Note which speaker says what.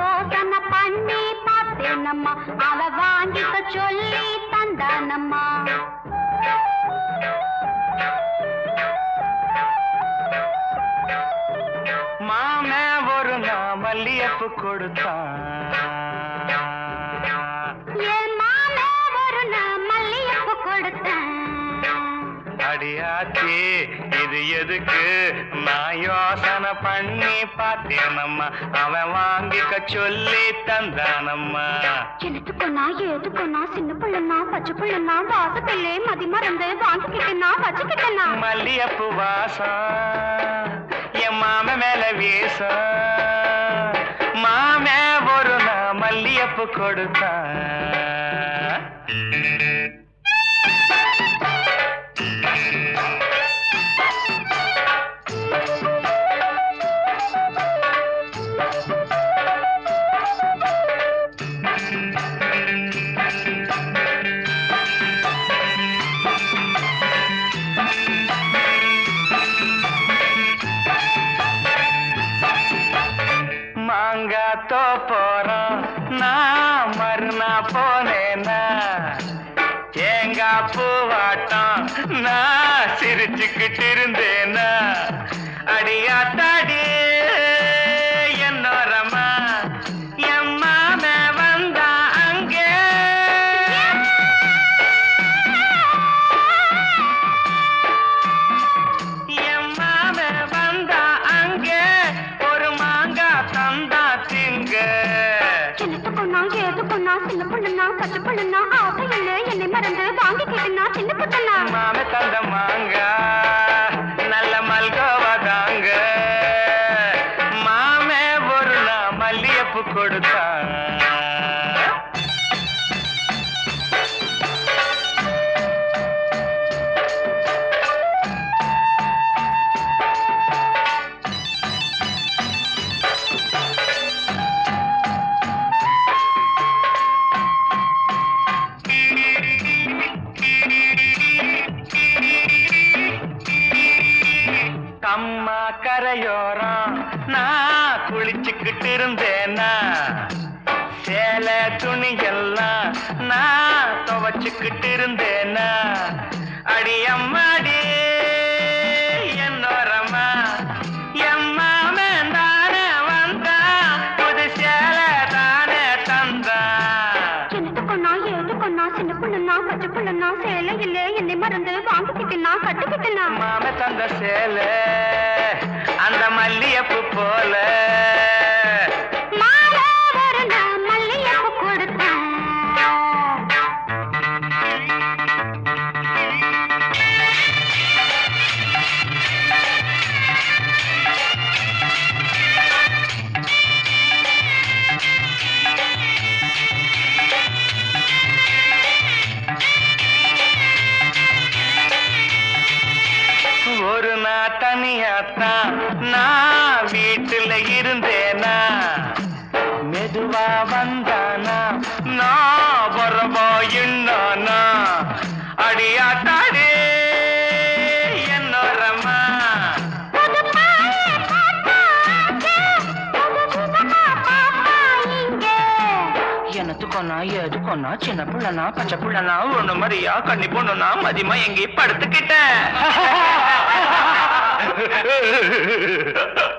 Speaker 1: யோசனை பண்ணி பார்த்தேனம்மா அவ வாங்கிக்க சொல்லி தந்தானம்மா
Speaker 2: மாமே ஒரு நான் மல்லியப்பு கொடுத்தான்
Speaker 1: என் மாமே ஒரு நான் மல்லிகைப்பூ கொடுத்தேன்
Speaker 2: அடியாச்சி இது எதுக்கு நான் யோசனை பண்ணி பார்த்தேனம்மா அவன் வாங்கிக்க சொல்லி தந்தானம்மா
Speaker 1: எனத்துக்குன்னா ஏதுக்குன்னா சின்ன பிள்ளைனா பச்சை பிள்ளைனா வாசப்பிள்ளை மதி மறந்து வாங்கிக்கிட்டேனா வச்சுக்கிட்டேனா
Speaker 2: மல்லியப்பு வாசம் என் மாம மேல வீசம் மாமே ஒரு நான் மல்லியப்பு கொடுத்தான் மாங்காத்தோ போறோம் நான் மறுநா போனேனா தேங்காய் பூவாட்டம் நான் சிரிச்சுக்கிட்டு இருந்தேனா அடியாத்தாடி என்னோரமா எம்மாம வந்தா அங்கே எம்மாம வந்தா அங்கே ஒரு மாங்காய் தந்தா திங்க
Speaker 1: எனத்துக்குன்னா ஏதுக்குன்னா சின்ன பிள்ளைனா பச்சை பிள்ளைனா ஆசையில்லை என்னை மறந்து வாங்கிக்கிட்டேனா சின்ன பிள்ளைனா
Speaker 2: மாம தந்த மாங்கா நல்ல மல்கோவா தாங்க மாமே ஒரு நான் மல்லியப்பு கொடுத்தான் கம்மா கரையோரம் நான் குளிச்சுக்கிட்டு இருந்தேனா சேலை துணி எல்லாம் நான் துவச்சுக்கிட்டு இருந்தேனா அடி அம்மாடி என்னோரமா எம்மாமன் தானே வந்தா புது சேலை தானே தந்தா
Speaker 1: எனத்துக்குன்னா ஏதுக்குன்னா சின்ன பிள்ளைனா பச்சை பிள்ளைனா சேலையில்லை என்னை மறந்து வாங்கிக்கிட்டேனா கட்டுக்கிட்டேனா
Speaker 2: மாம தந்த சேலை அந்த மல்லியப்பு போல
Speaker 1: மாலை ஒரு நான் மல்லிகைப்பூ கொடுத்தேன்
Speaker 2: ஒரு நாள் தனியாத்தான் நான் வீட்டுல இருந்தேனா மெதுவா வந்தானா நான் வரவா என்னானா அடியாத்தாடே என்னோரமா
Speaker 1: புது பாயை பார்த்தாச்சு, புது விதமா பாப்பா இங்கே.
Speaker 2: எனத்துக்கொன்னா எதுக்கொன்னா சின்ன பிள்ளைனா பச்சை பிள்ளைனா ஒண்ணு மாதிரியா கண்ணி பொண்ணுனா மதியமா எங்கேயும் படுத்துக்கிட்டேன்